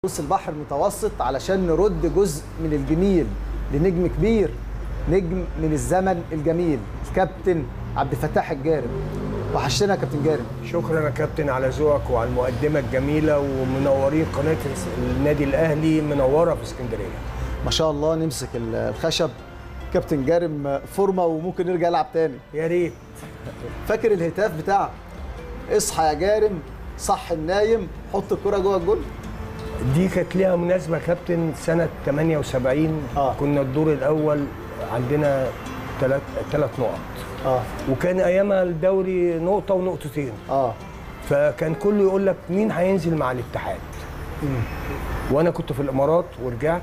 نص البحر المتوسط علشان نرد جزء من الجميل لنجم كبير نجم من الزمن الجميل الكابتن عبد الفتاح الجارم وحشتنا يا كابتن جارم شكرا يا كابتن على ذوقك وعلى المقدمه الجميله ومنورين قناه النادي الاهلي منوره في اسكندريه ما شاء الله نمسك ال- الخشب كابتن جارم فورمه وممكن نرجع نلعب تاني يا ريت فاكر الهتاف بتاع اصحى يا جارم صح النايم حط الكرة جوه الجول دي كانت ليها مناسبه يا كابتن سنه 78 آه. كنا الدور الاول عندنا ثلاث ثلاث نقط اه وكان ايامها الدوري نقطه ونقطتين اه فكان كله يقول لك مين هينزل مع الاتحاد وانا كنت في الامارات ورجعت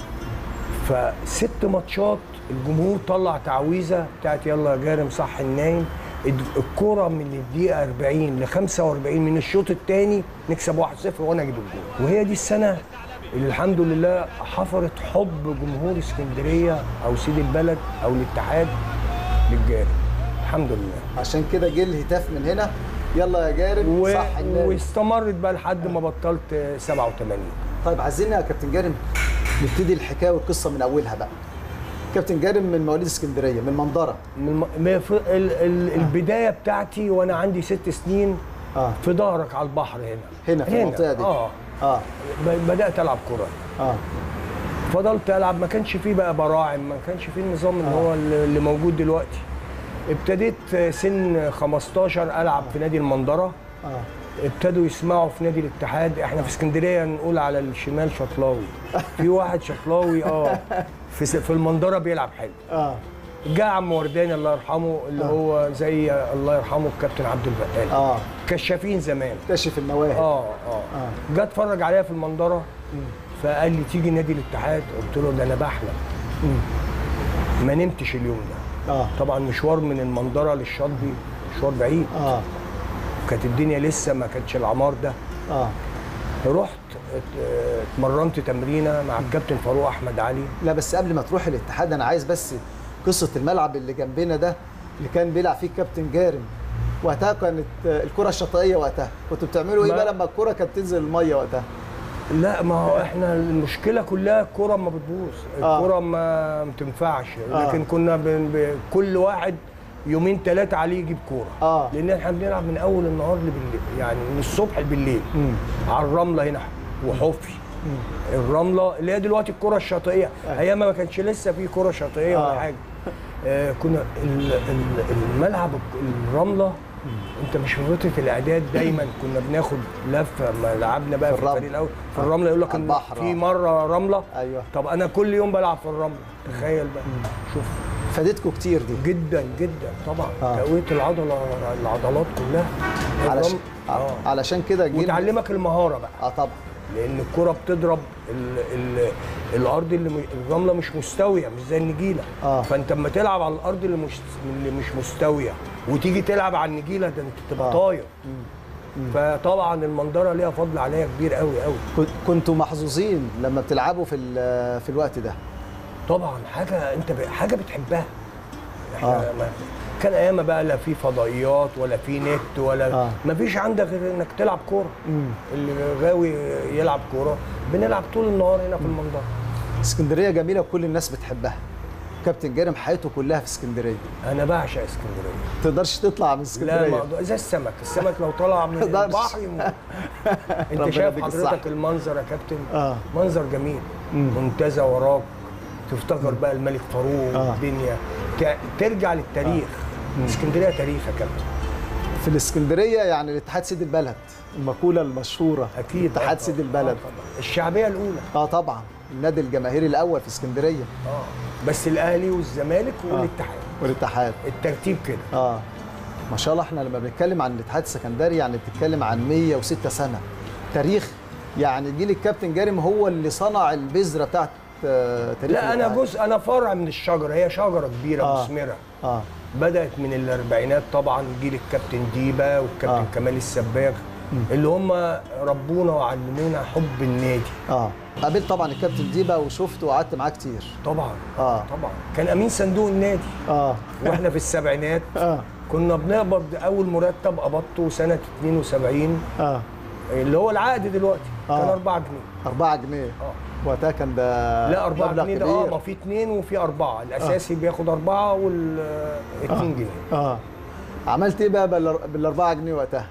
فست ماتشات الجمهور طلع تعويذه بتاعت يلا يا جارم صح النايم الد- الكرة من الدقيقة 40 ل 45 من الشوط الثاني نكسب 1-0 وانا اجيب الجول وهي دي السنة اللي الحمد لله حفرت حب جمهور اسكندرية او سيد البلد او الاتحاد للجارم الحمد لله عشان كده جه الهتاف من هنا يلا يا جارم و... صح النايم واستمرت بقى لحد ما بطلت 87 طيب عايزين يا كابتن جارم نبتدي الحكايه والقصه من اولها بقى كابتن جارم من مواليد اسكندريه من منظره من الم... ما في- ال... ال... البدايه بتاعتي وانا عندي ست سنين اه في ظهرك على البحر هنا هنا في المنطقه دي اه اه ب... بدات العب كره اه فضلت العب ما كانش فيه بقى براعم ما كانش فيه النظام اللي هو اللي اللي موجود دلوقتي ابتديت سن 15 العب في نادي المنظره اه ابتدوا يسمعوا في نادي الاتحاد احنا في اسكندريه نقول على الشمال شطلاوي في واحد شطلاوي اه في س- في المنظره بيلعب حلو اه جاء عم ورداني الله يرحمه اللي هو زي الله يرحمه الكابتن عبد البقال اه كشافين زمان اكتشف المواهب اه اه جه اتفرج عليا في المنظره فقال لي تيجي نادي الاتحاد قلت له ده انا بحلم ما نمتش اليوم ده اه طبعا مشوار من المنظره للشاطبي مشوار بعيد اه كانت الدنيا لسه ما كانتش العمار ده اه رحت ات- اتمرنت تمرينه مع الكابتن فاروق احمد علي لا بس قبل ما تروح الاتحاد انا عايز بس قصه الملعب اللي جنبنا ده اللي كان بيلعب فيه الكابتن جارم وقتها كانت الكره الشاطئيه وقتها كنتوا بتعملوا ايه ما- بقى لما الكره كانت تنزل الميه وقتها لا ما هو احنا المشكله كلها الكره ما بتبوظ آه. الكره ما بتنفعش آه. لكن كنا بن ب... كل واحد يومين ثلاثه عليه يجيب كوره آه. لان احنا بنلعب من اول النهار لبالليل يعني من الصبح بالليل على الرمله هنا وحفي الرمله اللي هي دلوقتي الكره الشاطئيه ايام ما كانش لسه في كره شاطئيه آه. ولا حاجه آه كنا ال- ال- الملعب الرمله انت مش في فتره الاعداد دايما كنا بناخد لفه ما لعبنا بقى في في, الرمل. الفريق الاول في الرمله يقول لك على ان البحر، في آه. مره رمله ايوه طب انا كل يوم بلعب في الرمله تخيل بقى شوف فادتكم كتير دي جدا جدا طبعا آه. تقويه العضله العضلات كلها علشان الرمل- آه. علشان كده جيل وتعلمك المهاره بقى اه طبعا لان الكره بتضرب ال ال الارض اللي م- الرمله مش مستويه مش زي النجيله آه. فانت لما تلعب على الارض اللي مش اللي مش مستويه وتيجي تلعب على النجيله ده انت تبقى آه. طاير فطبعا المنظره ليها فضل عليا كبير قوي قوي كن- كنتوا محظوظين لما بتلعبوا في ال- في الوقت ده طبعا حاجه انت ب... حاجه بتحبها احنا آه. ما... كان ايام بقى لا في فضائيات ولا في نت ولا آه. ما فيش عندك غير انك تلعب كوره اللي غاوي يلعب كوره بنلعب طول النهار هنا في المنظره اسكندريه جميله وكل الناس بتحبها كابتن جارم حياته كلها في اسكندريه انا بعشق اسكندريه ما تقدرش تطلع من لا اسكندريه موضوع زي السمك السمك لو طلع من تقدرش. البحر يموت ربنا انت شايف يديك الصحة. حضرتك المنظر يا كابتن آه. منظر جميل منتزه وراك تفتكر بقى الملك فاروق آه. والدنيا ت- ترجع للتاريخ اسكندريه تاريخ يا كابتن في الاسكندريه يعني الاتحاد سيد البلد المقوله المشهوره اكيد اتحاد آه سيد طبعاً. البلد آه طبعاً. الشعبيه الاولى اه طبعا النادي الجماهيري الاول في اسكندريه اه بس الاهلي والزمالك والاتحاد والاتحاد الترتيب كده اه ما شاء الله احنا لما بنتكلم عن الاتحاد السكندري يعني بتتكلم عن 106 سنه تاريخ يعني جيل الكابتن جارم هو اللي صنع البذره بتاعت آه، تاريخ لا انا الاتحاد. جزء انا فرع من الشجره هي شجره كبيره آه. مثمره اه بدات من الاربعينات طبعا جيل الكابتن ديبا والكابتن آه. آه. كمال السباغ اللي هم ربونا وعلمونا حب النادي اه قابلت طبعا الكابتن ديبا وشفته وقعدت معاه كتير طبعا آه. طبعا كان امين صندوق النادي اه واحنا في السبعينات اه كنا بنقبض اول مرتب قبضته سنه 72 اه اللي هو العقد دلوقتي آه. كان 4 جنيه 4 جنيه اه وقتها كان ده لا 4 مبلغ جنيه ده اه كبير. ما في اثنين وفي اربعه الاساسي بياخد اربعه وال 2 جنيه اه عملت ايه بقى بال- بالاربعة جنيه وقتها؟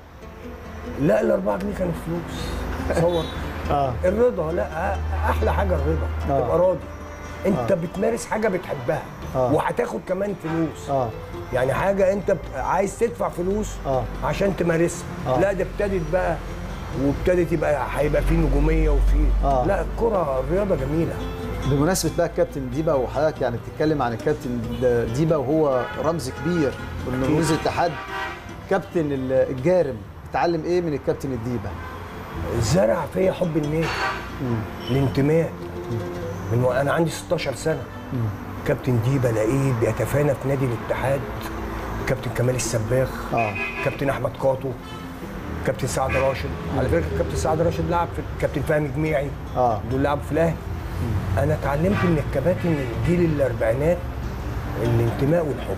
لا ال 4 جنيه كانوا فلوس تصور اه الرضا لا أ- احلى حاجه الرضا آه. تبقى راضي انت بتمارس حاجه بتحبها آه. وهتاخد كمان فلوس اه يعني حاجه انت بت- عايز تدفع فلوس آه. عشان تمارسها آه. لا ده ابتدت بقى وابتدت يبقى هيبقى في نجوميه وفي آه. لا الكره الرياضه جميله بمناسبة بقى الكابتن ديبا وحضرتك يعني بتتكلم عن الكابتن د- ديبا وهو رمز كبير من رموز الاتحاد كابتن ال- الجارم اتعلم ايه من الكابتن الديبا؟ زرع فيا حب النادي الانتماء من وانا عندي 16 سنه كابتن ديبا لقيت بيتفانى في نادي الاتحاد كابتن كمال السباخ اه كابتن احمد قاطو كابتن سعد راشد على فكره كابتن سعد راشد لعب في كابتن فهمي جميعي اه دول لعبوا في الاهلي انا اتعلمت من الكباتن الجيل الاربعينات الانتماء والحب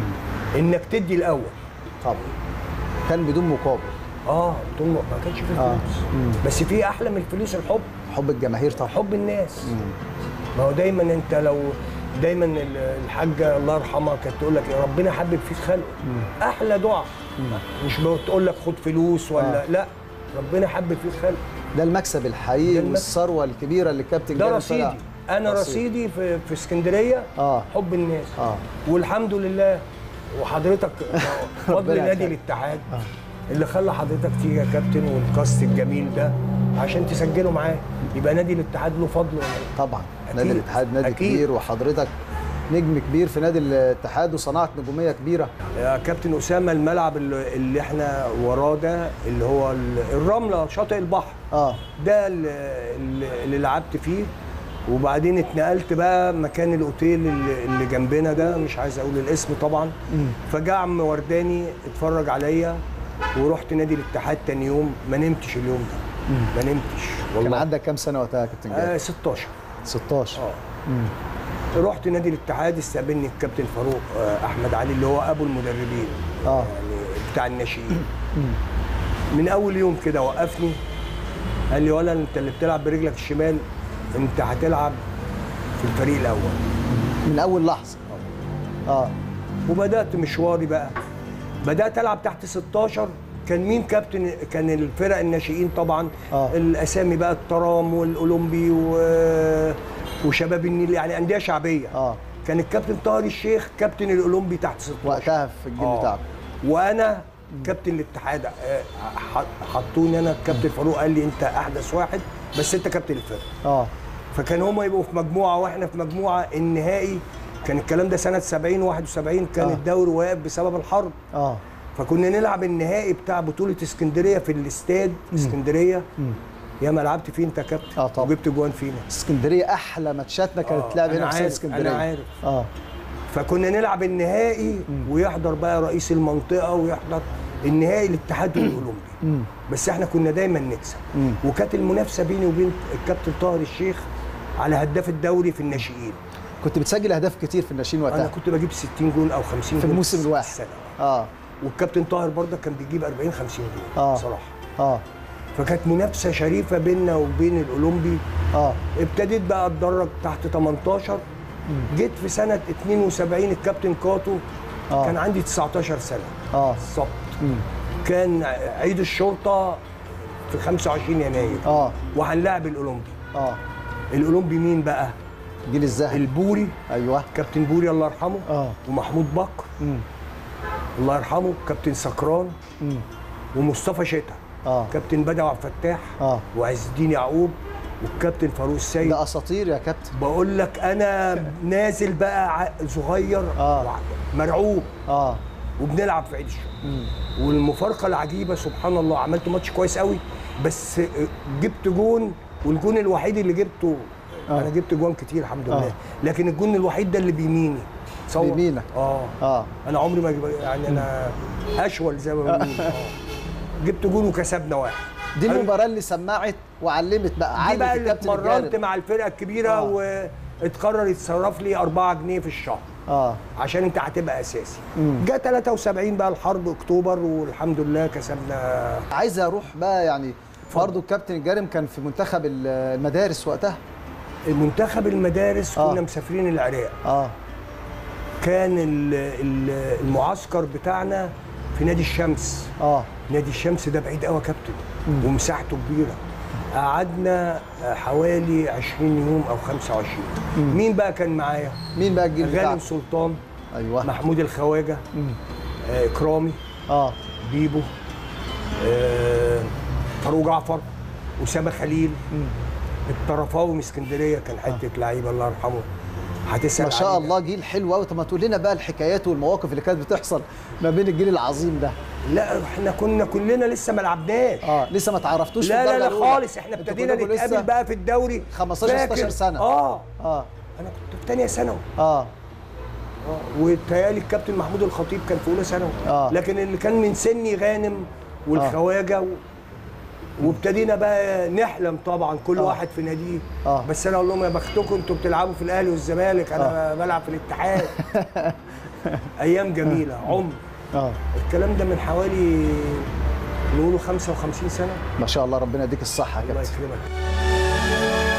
انك تدي الاول طبعا كان بدون مقابل اه طول ما ما كانش فيه آه. فلوس مم. بس في احلى من الفلوس الحب حب الجماهير طبعا حب الناس ما هو دايما انت لو دايما ال- الحاجه الله يرحمها كانت تقول لك يا ربنا حبب فيك خلقه احلى دعاء مش بتقول لك خد فلوس ولا آه. لا ربنا حبب فيك خلقه ده المكسب الحقيقي ده المكسب. والثروة الكبيرة اللي الكابتن ده جارم رصيدي طلع. انا رصيد. رصيدي في في اسكندريه اه حب الناس اه والحمد لله وحضرتك فضل ربنا نادي يخليك. الاتحاد اللي خلى حضرتك تيجي يا كابتن والكاست الجميل ده عشان تسجله معاه يبقى نادي الاتحاد له فضل ولا لا؟ طبعا أكيد. نادي الاتحاد نادي أكيد. كبير وحضرتك نجم كبير في نادي الاتحاد وصنعت نجومية كبيرة يا كابتن اسامه الملعب اللي, اللي احنا وراه ده اللي هو ال- الرمله شاطئ البحر اه ده اللي, اللي لعبت فيه وبعدين اتنقلت بقى مكان الاوتيل اللي, اللي جنبنا ده مش عايز اقول الاسم طبعا فجاء عم ورداني اتفرج عليا ورحت نادي الاتحاد تاني يوم ما نمتش اليوم ده ما نمتش كان والله عندك كام سنة وقتها يا كابتن جابر؟ آه 16 16 اه رحت نادي الاتحاد استقبلني الكابتن فاروق آه، احمد علي اللي هو ابو المدربين اه يعني بتاع الناشئين من اول يوم كده وقفني قال لي ولا انت اللي بتلعب برجلك الشمال انت هتلعب في الفريق الاول من أول لحظة اه وبدات مشواري بقى بدات العب تحت 16 كان مين كابتن كان الفرق الناشئين طبعا آه. الاسامي بقى الترام والاولمبي و... وشباب النيل يعني انديه شعبيه اه كان الكابتن طاهر الشيخ كابتن الاولمبي تحت 16 وقتها في الجيل آه. بتاعك وانا كابتن الاتحاد آه، ح- حطوني انا الكابتن فاروق قال لي انت احدث واحد بس انت كابتن الفرقه اه فكان هما يبقوا في مجموعه واحنا في مجموعه النهائي كان الكلام ده سنه 70 71 كان آه. الدوري واقف بسبب الحرب اه فكنا نلعب النهائي بتاع بطوله اسكندريه في الاستاد اسكندريه يا ما لعبت فيه انت يا كابتن آه طبعا. وجبت جوان فينا اسكندريه احلى ماتشاتنا كانت آه، لعب أنا هنا في استاد عارف، اسكندريه أنا عارف. اه فكنا نلعب النهائي ويحضر بقى رئيس المنطقه ويحضر النهائي الاتحاد والاولمبي بس احنا كنا دايما نكسب مم. وكانت المنافسه بيني وبين الكابتن طاهر الشيخ على هداف الدوري في الناشئين كنت بتسجل اهداف كتير في الناشئين انا وقتها كنت بجيب 60 جون او 50 في جون الموسم الس- الواحد. السنه اه والكابتن طاهر برضه كان بيجيب 40 50 جون آه. بصراحه اه فكانت منافسه شريفه بيننا وبين الاولمبي اه ابتديت بقى اتدرج تحت 18 جيت في سنه 72 الكابتن كاتو آه. كان عندي 19 سنه اه بالظبط مم. كان عيد الشرطه في 25 يناير اه وهنلاعب الاولمبي اه الاولمبي مين بقى جيل الذهبي البوري ايوه كابتن بوري الله يرحمه اه ومحمود بكر مم. الله يرحمه كابتن سكران مم. ومصطفى شتا اه كابتن بدوي عبد الفتاح اه وعز الدين يعقوب والكابتن فاروق السيد ده اساطير يا كابتن بقول لك انا نازل بقى ع- صغير آه. وع- مرعوب اه وبنلعب في عيد الشرطه مم. والمفارقه العجيبه سبحان الله عملت ماتش كويس قوي بس جبت جون والجون الوحيد اللي جبته آه. انا جبت جوان كتير الحمد آه. لله لكن الجون الوحيد ده اللي بيميني تصور؟ بيمينك. اه اه انا عمري ما جب- يعني انا اشول زي ما بيقولوا آه. جبت جون وكسبنا واحد دي أنا- المباراه اللي سمعت وعلمت بقى دي علمت بقى اللي الكابتن اتمرنت الجارب مع الفرقه الكبيره آه. واتقرر يتصرف لي 4 جنيه في الشهر اه عشان انت هتبقى اساسي مم. جه 73 بقى الحرب اكتوبر والحمد لله كسبنا عايز اروح بقى يعني برضه الكابتن الجارم كان في منتخب ال- المدارس وقتها منتخب المدارس آه. كنا مسافرين العراق اه كان ال- ال- المعسكر بتاعنا في نادي الشمس اه نادي الشمس ده بعيد قوي يا كابتن ومساحته كبيره قعدنا حوالي 20 يوم او 25 مين بقى كان معايا مين بقى الجيل غانم بتاعك سلطان ايوه محمود الخواجه مم. آه، اكرامي اه بيبو آه، فاروق جعفر اسامه خليل مم. الطرفاوي من اسكندريه كان حته لعيبه الله يرحمه هتسال ما شاء عليه. الله جيل حلو قوي طب ما تقول لنا بقى الحكايات والمواقف اللي كانت بتحصل ما بين الجيل العظيم ده لا احنا كنا كلنا لسه ما لعبناش اه لسه ما تعرفتوش في لا لا الدرجة لا الأولى. خالص احنا انتوا ابتدينا كلكم نتقابل لسه- بقى في الدوري 15 فاكر. 16 سنة. اه اه انا كنت في ثانيه ثانوي اه وتهيألي الكابتن محمود الخطيب كان في اولى ثانوي آه. لكن اللي كان من سني غانم والخواجه و... وابتدينا بقى نحلم طبعا كل آه. واحد في ناديه آه. بس انا اقول لهم يا بختكم انتوا بتلعبوا في الاهلي والزمالك انا بلعب في الاتحاد ايام جميله عمر اه الكلام ده من حوالي نقوله 55 سنه ما شاء الله ربنا يديك الصحة يا الله كابتن يكرمك